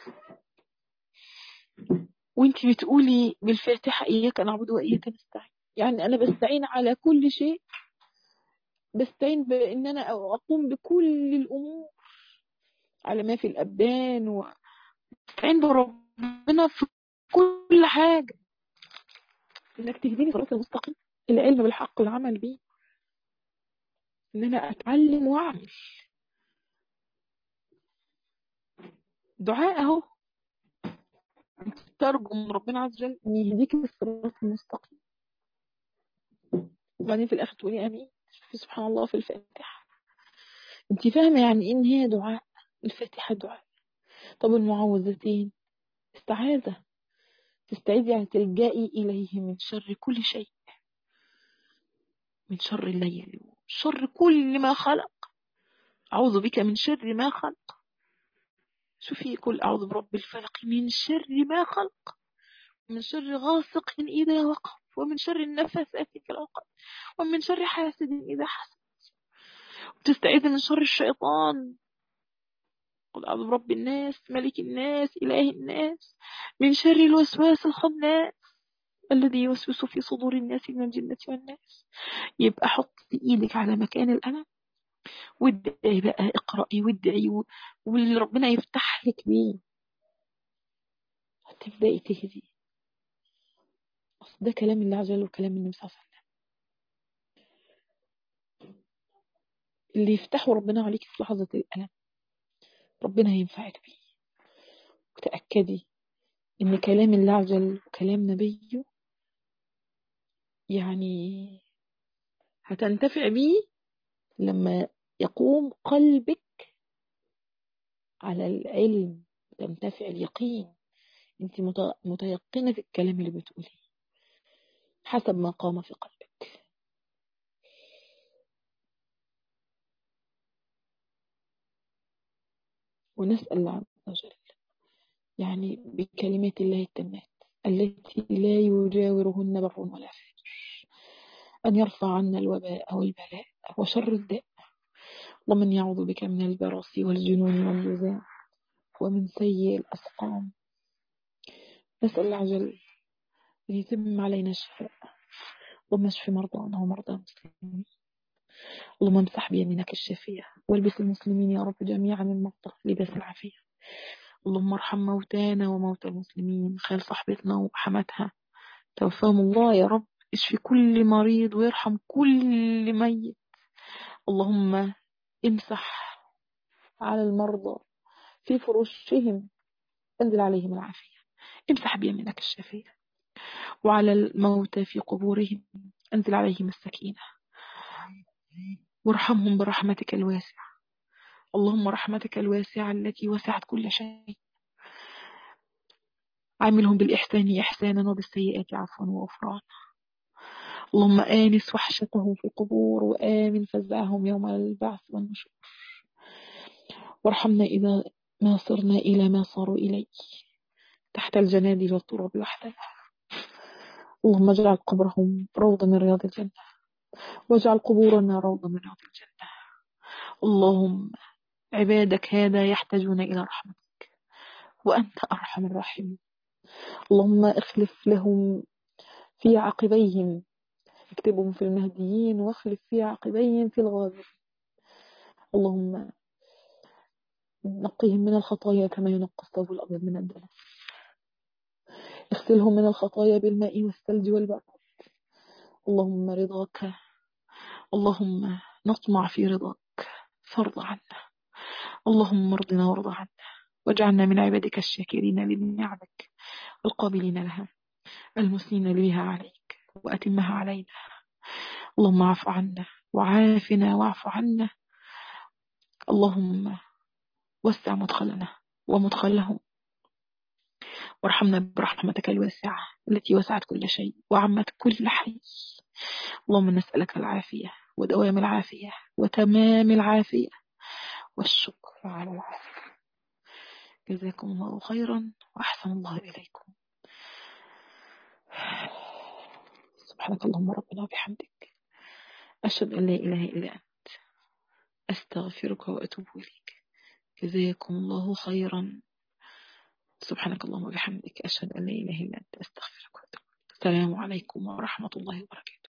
[SPEAKER 1] وانت بتقولي بالفاتحة إياك نعبد وإياك نستعين يعني أنا بستعين على كل شيء بستعين بإن أنا أقوم بكل الأمور على ما في الأبدان واستعين بربنا في كل حاجة إنك تهديني صراط المستقيم العلم بالحق والعمل بيه إن أنا أتعلم وأعمل دعاء أهو ترجو من ربنا عز وجل ان يهديك للصراط المستقيم وبعدين في الاخر تقولي امين شوفي سبحان الله في الفاتحه انت فاهمه يعني ان هي دعاء الفاتحه دعاء طب المعوذتين استعاذه تستعيذي يعني تلجئي اليه من شر كل شيء من شر الليل شر كل ما خلق اعوذ بك من شر ما خلق شوفي كل أعوذ برب الفلق من شر ما خلق من شر غاسق إذا وقف ومن شر النفثات في العقد ومن شر حاسد إذا حسد وتستعيذ من شر الشيطان قل أعوذ برب الناس ملك الناس إله الناس من شر الوسواس الخناس الذي يوسوس في صدور الناس من الجنة والناس يبقى حطي إيدك على مكان الألم وادعي بقى اقرأي وادعي واللي ربنا يفتح لك بيه هتبدأي تهدي أصل ده كلام الله عز وجل وكلام النبي صلى الله عليه وسلم اللي يفتحه ربنا عليك في لحظة الألم ربنا هينفعك بيه وتأكدي إن كلام الله عز وجل وكلام نبيه يعني هتنتفع بيه لما يقوم قلبك على العلم تنتفع اليقين انت متيقنة في الكلام اللي بتقوليه حسب ما قام في قلبك ونسأل الله عز وجل يعني بكلمات الله التامات التي لا يجاورهن بر ولا فاجر أن يرفع عنا الوباء والبلاء وشر الداء ومن يعوذ بك من البرص والجنون والجزاء ومن سيء الأسقام نسأل الله عز وجل أن يتم علينا الشفاء اللهم اشف مرضانا ومرضى المسلمين اللهم امسح بيمينك الشافية والبس المسلمين يا رب جميعا المرضى لباس العافية اللهم ارحم موتانا وموتى المسلمين خال صاحبتنا وحماتها توفاهم الله يا رب اشفي كل مريض ويرحم كل ميت اللهم امسح على المرضى في فرشهم انزل عليهم العافية امسح بيمينك الشافية وعلى الموتى في قبورهم انزل عليهم السكينة وارحمهم برحمتك الواسعة اللهم رحمتك الواسعة التي وسعت كل شيء عاملهم بالإحسان إحسانا وبالسيئات عفوا وغفرانا اللهم آنس وحشتهم في القبور وآمن فزعهم يوم البعث والنشور وارحمنا إذا ما صرنا إلى ما صاروا إليه تحت الجنادل والتراب وحدها اللهم اجعل قبرهم روضة من رياض الجنة واجعل قبورنا روضة من رياض الجنة اللهم عبادك هذا يحتاجون إلى رحمتك وأنت أرحم الراحمين اللهم اخلف لهم في عقبيهم اكتبهم في المهديين واخلف في عقبيهم في الغابر اللهم نقيهم من الخطايا كما ينقى الثوب الأبيض من الدنس اغسلهم من الخطايا بالماء والثلج والبرد اللهم رضاك اللهم نطمع في رضاك فارض عنا اللهم ارضنا وارض عنا واجعلنا من عبادك الشاكرين لنعمك القابلين لها المثنين بها عليك وأتمها علينا اللهم اعف عنا وعافنا واعف عنا اللهم وسع مدخلنا ومدخلهم وارحمنا برحمتك الواسعة التي وسعت كل شيء وعمت كل حي اللهم نسألك العافية ودوام العافية وتمام العافية والشكر على العافية جزاكم الله خيرا وأحسن الله إليكم سبحانك اللهم ربنا وبحمدك أشهد أن لا إله إلا أنت أستغفرك وأتوب إليك جزاكم الله خيرا سبحانك اللهم وبحمدك أشهد أن لا إله إلا أنت أستغفرك وأتوب السلام عليكم ورحمة الله وبركاته